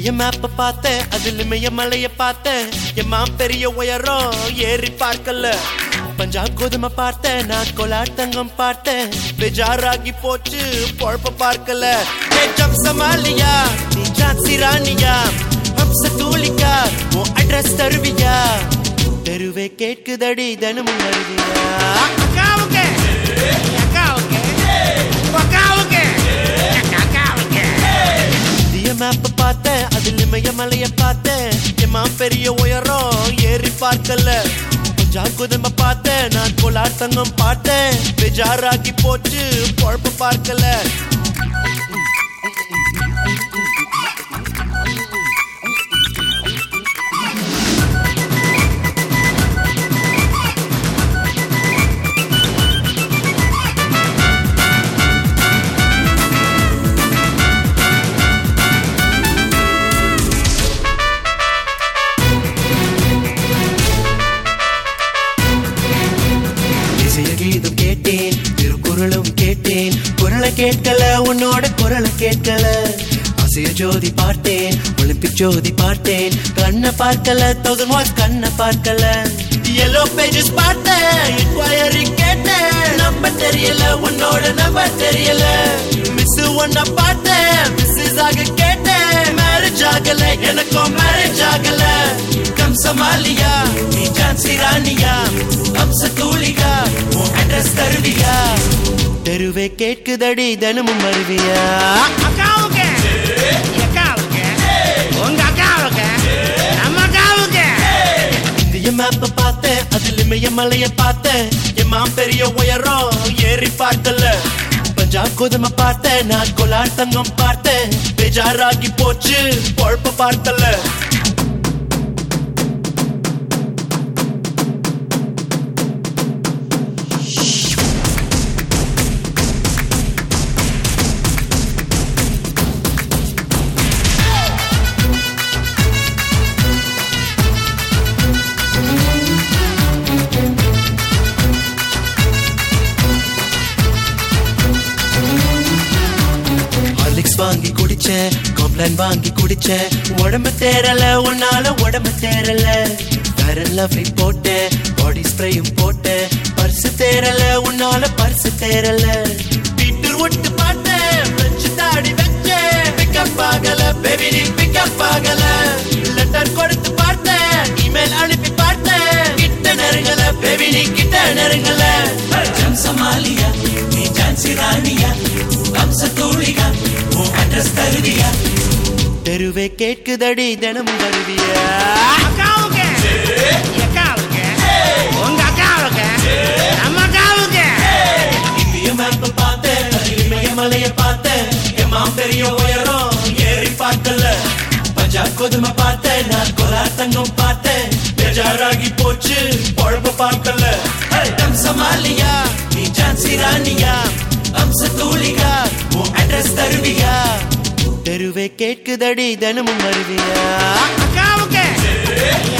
இந்திய மேப்ப பார்த்தேன் அதுல மெய்ய மலைய பார்த்தேன் என் பெரிய உயரம் ஏறி பார்க்கல பஞ்சாப் கோதுமை பார்த்தேன் நான் கோலார் தங்கம் பார்த்தேன் பெஜாராகி போச்சு பொழப்ப பார்க்கல ஏ ஜப் சமாலியா நீ ஜான்சி ராணியா ஹம்ச தூளிக்கா உன் அட்ரஸ் தருவியா தெருவே கேட்குதடி தினமும் வருவியா அக்காவுக்கு அக்காவுக்கு அக்காவுக்கு அக்காவுக்கு இந்திய மேப்ப பார்த்தேன் அதுல மைய மலைய பார்த்தேன் என் பெரிய உயரம் ஏறி பார்க்கல பஞ்சாப் குதும்ப பார்த்தேன் நான் கோலார் தங்கம் பார்த்தேன் பெஜாராகி போச்சு பொழப்பு பார்க்கல இசைய கீதம் கேட்டேன் திருக்குறளும் கேட்டேன் குரலை கேட்கல உன்னோட குரலை கேட்கல அசைய ஜோதி பார்த்தேன் ஒலிம்பிக் ஜோதி பார்த்தேன் கண்ணை பார்க்கல தௌசண்ட் வாட்ஸ் கண்ணை பார்க்கல எல்லோ பேஜஸ் பார்த்தேன் இன்கொயரி கேட்டேன் நம்பர் தெரியல உன்னோட நம்பர் தெரியல மிஸ் ஒன்ன பார்த்தேன் மிஸ்ஸஸ் ஆக கேட்டேன் மேரேஜ் ஆகல எனக்கும் மேரேஜ் ஆகல கம் சமாலியா நீ ஜான்சி ராணியா அம்ச தூளிகா உன் அட்ரஸ் தருவியா தெருவே கேட்குதடி தினமும் வருவியா அக்காவுக்கு அக்காவுக்கு உங்க அக்காவுக்கு நம்ம அக்காவுக்கு இந்திய மேப்ப பார்த்தேன் அதுல மெய்ய மலைய பார்த்தேன் என் பெரிய உயரம் ஏறி பார்க்கல பஞ்சாப் கோதுமை பார்த்தேன் நான் கோலார் தங்கம் பார்த்தேன் பெஜாராகி போச்சு பொழப்ப பார்க்கல ஹார்லிக்ஸ் வாங்கி குடிச்சேன் காம்ப்ளான் வாங்கி குடிச்சேன் உடம்பு தேரல உன்னால உடம்பு தேரல ஃபேர் லவ்லி போட்டேன் பாடி ஸ்ப்ரேயும் போட்டேன் பர்ஸ் தேரல உன்னால பர்ஸ் தேரல பீட்டர் விட்டு பார்த்தேன் பிரெஞ்சு தாடி வச்சேன் பிக்கப் ஆகல பேபி நீ பிக்கப் ஆகல லெட்டர் கொடுத்து பார்த்தேன் இமெயில் அனுப்பி பார்த்தேன் கிட்ட நெருங்கல பேபி நீ கிட்ட நெருங்கல ஜம் சமாலியா நீ ஜான்சி ராணியா அம்ச தூளிகா உன் அட்ரஸ் தருவியா தெருவே கேட்குதடி தினமும் வருவியா அக்காவுக்கு அக்காவுக்கு உங்க அக்காவுக்கு நம்ம அக்காவுக்கு இந்திய மேப்ப பார்த்தேன் இமய மலைய பார்த்தேன் என் பெரிய உயரம் ஏறி பார்க்கல பஞ்சாப் கோதுமை பார்த்தேன் நான் கோலார் தங்கம் பார்த்தேன் பெஜாராகி போச்சு பொழப்ப பார்க்கல டம் சமாலியா நீ ஜான்சி ராணியா அம்ச தூளிகா உன் அட்ரஸ் தருவியா தெருவே கேட்குதடி தினமும் வருவியா அக்காவுக்கு